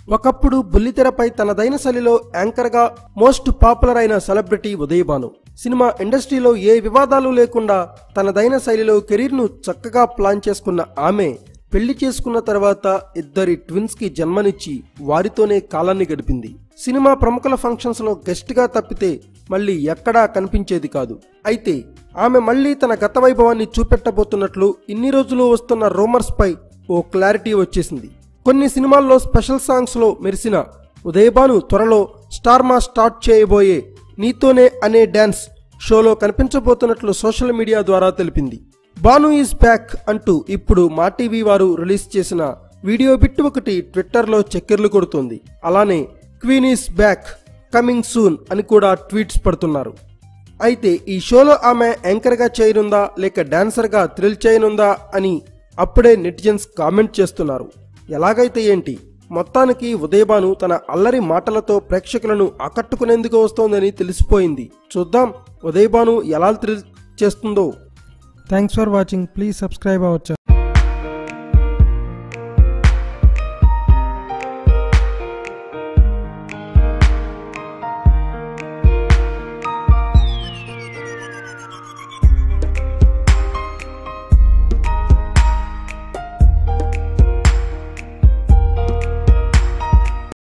ఒకప్పుడు బుల్లితెరపై తనదైన శైలిలో యాంకర్గా మోస్ట్ పాపులర్ అయిన సెలబ్రిటీ ఉదయభాను సినిమా ఇండస్ట్రీలో ఏ వివాదాలు లేకుండా తనదైన శైలిలో కెరీర్ను చక్కగా ప్లాన్ చేసుకున్న ఆమె పెళ్లి చేసుకున్న తర్వాత ఇద్దరి ట్విన్స్ కి జన్మనిచ్చి వారితోనే కాలాన్ని గడిపింది సినిమా ప్రముఖుల ఫంక్షన్స్ లో గెస్ట్ గా తప్పితే మళ్ళీ ఎక్కడా కనిపించేది కాదు అయితే ఆమె మళ్ళీ తన గత వైభవాన్ని చూపెట్టబోతున్నట్లు ఇన్ని రోజులు వస్తున్న రూమర్స్ పై ఓ క్లారిటీ వచ్చేసింది కొన్ని సినిమాల్లో స్పెషల్ సాంగ్స్ లో మెరిసిన ఉదయభాను త్వరలో స్టార్ మా స్టార్ట్ చేయబోయే నీతోనే అనే డ్యాన్స్ షోలో కనిపించబోతున్నట్లు సోషల్ మీడియా ద్వారా తెలిపింది బాను ఈజ్ బ్యాక్ అంటూ ఇప్పుడు మా టీవీ వారు రిలీజ్ చేసిన వీడియో బిట్ ఒకటి ట్విట్టర్లో చక్కెర్లు కొడుతోంది అలానే queen is back coming soon అని కూడా ట్వీట్స్ పడుతున్నారు అయితే ఈ షోలో ఆమె యాంకర్గా చేయనుందా లేక డాన్సర్గా థ్రిల్ చేయనుందా అని అప్పుడే నెటిజన్స్ కామెంట్ చేస్తున్నారు ఎలాగైతే ఏంటి మొత్తానికి ఉదయభాను తన అల్లరి మాటలతో ప్రేక్షకులను ఆకట్టుకునేందుకు వస్తోందని తెలిసిపోయింది చూద్దాం ఉదయభాను ఎలా థ్రిల్ చేస్తుందో thanks for watching please subscribe అవ్వచ్చు